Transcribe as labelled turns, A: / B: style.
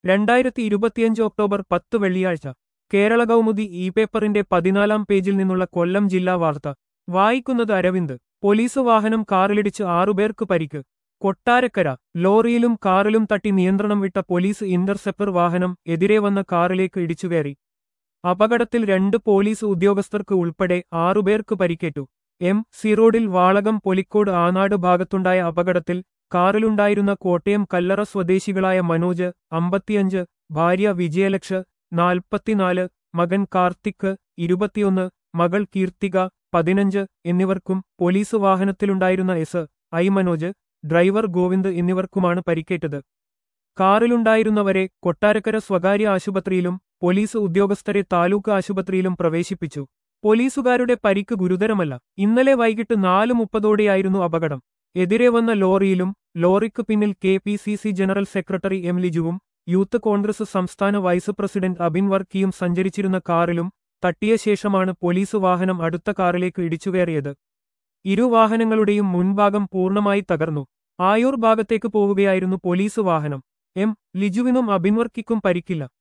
A: രണ്ടായിരത്തി ഇരുപത്തിയഞ്ച് ഒക്ടോബർ പത്ത് വെള്ളിയാഴ്ച കേരള കൗമുദി ഇ പേപ്പറിന്റെ പതിനാലാം പേജിൽ നിന്നുള്ള കൊല്ലം ജില്ലാ വാർത്ത വായിക്കുന്നത് അരവിന്ദ് പോലീസ് വാഹനം കാറിലിടിച്ച് ആറുപേർക്ക് പരിക്ക് കൊട്ടാരക്കര ലോറിയിലും കാറിലും തട്ടി നിയന്ത്രണം വിട്ട പോലീസ് ഇന്റർസെപ്റ്റർ വാഹനം എതിരെ വന്ന കാറിലേക്ക് ഇടിച്ചുകയറി അപകടത്തിൽ രണ്ട് പോലീസ് ഉദ്യോഗസ്ഥർക്ക് ഉൾപ്പെടെ ആറുപേർക്ക് പരിക്കേറ്റു എം സി റോഡിൽ വാളകം പൊലിക്കോട് ആനാട് ഭാഗത്തുണ്ടായ അപകടത്തിൽ കാറിലുണ്ടായിരുന്ന കോട്ടയം കല്ലറ സ്വദേശികളായ മനോജ് അമ്പത്തിയഞ്ച് ഭാര്യ വിജയലക്ഷ നാൽപ്പത്തിനാല് മകൻ കാർത്തിക് ഇരുപത്തിയൊന്ന് മകൾ കീർത്തിക പതിനഞ്ച് എന്നിവർക്കും പോലീസ് വാഹനത്തിലുണ്ടായിരുന്ന S I Manoj driver Govind എന്നിവർക്കുമാണ് പരിക്കേറ്റത് കാറിലുണ്ടായിരുന്നവരെ കൊട്ടാരക്കര സ്വകാര്യ ആശുപത്രിയിലും പോലീസ് ഉദ്യോഗസ്ഥരെ താലൂക്ക് ആശുപത്രിയിലും പ്രവേശിപ്പിച്ചു പോലീസുകാരുടെ പരിക്ക് ഗുരുതരമല്ല ഇന്നലെ വൈകിട്ട് നാല് മുപ്പതോടെയായിരുന്നു അപകടം എതിരെ വന്ന ലോറിയിലും ലോറിക്ക് പിന്നിൽ K P C C general secretary M ലിജുവും യൂത്ത് കോൺഗ്രസ് സംസ്ഥാന വൈസ് പ്രസിഡന്റ് അബിൻ വർക്കിയും സഞ്ചരിച്ചിരുന്ന കാറിലും തട്ടിയ ശേഷമാണ് പോലീസ് വാഹനം അടുത്ത കാറിലേക്ക് ഇടിച്ചുകയറിയത് ഇരു വാഹനങ്ങളുടെയും മുൻഭാഗം പൂർണ്ണമായി തകർന്നു ആയൂർ ഭാഗത്തേക്ക് പോവുകയായിരുന്നു പോലീസ് വാഹനം എം ലിജുവിനും അബിൻ വർക്കിക്കും പരിക്കില്ല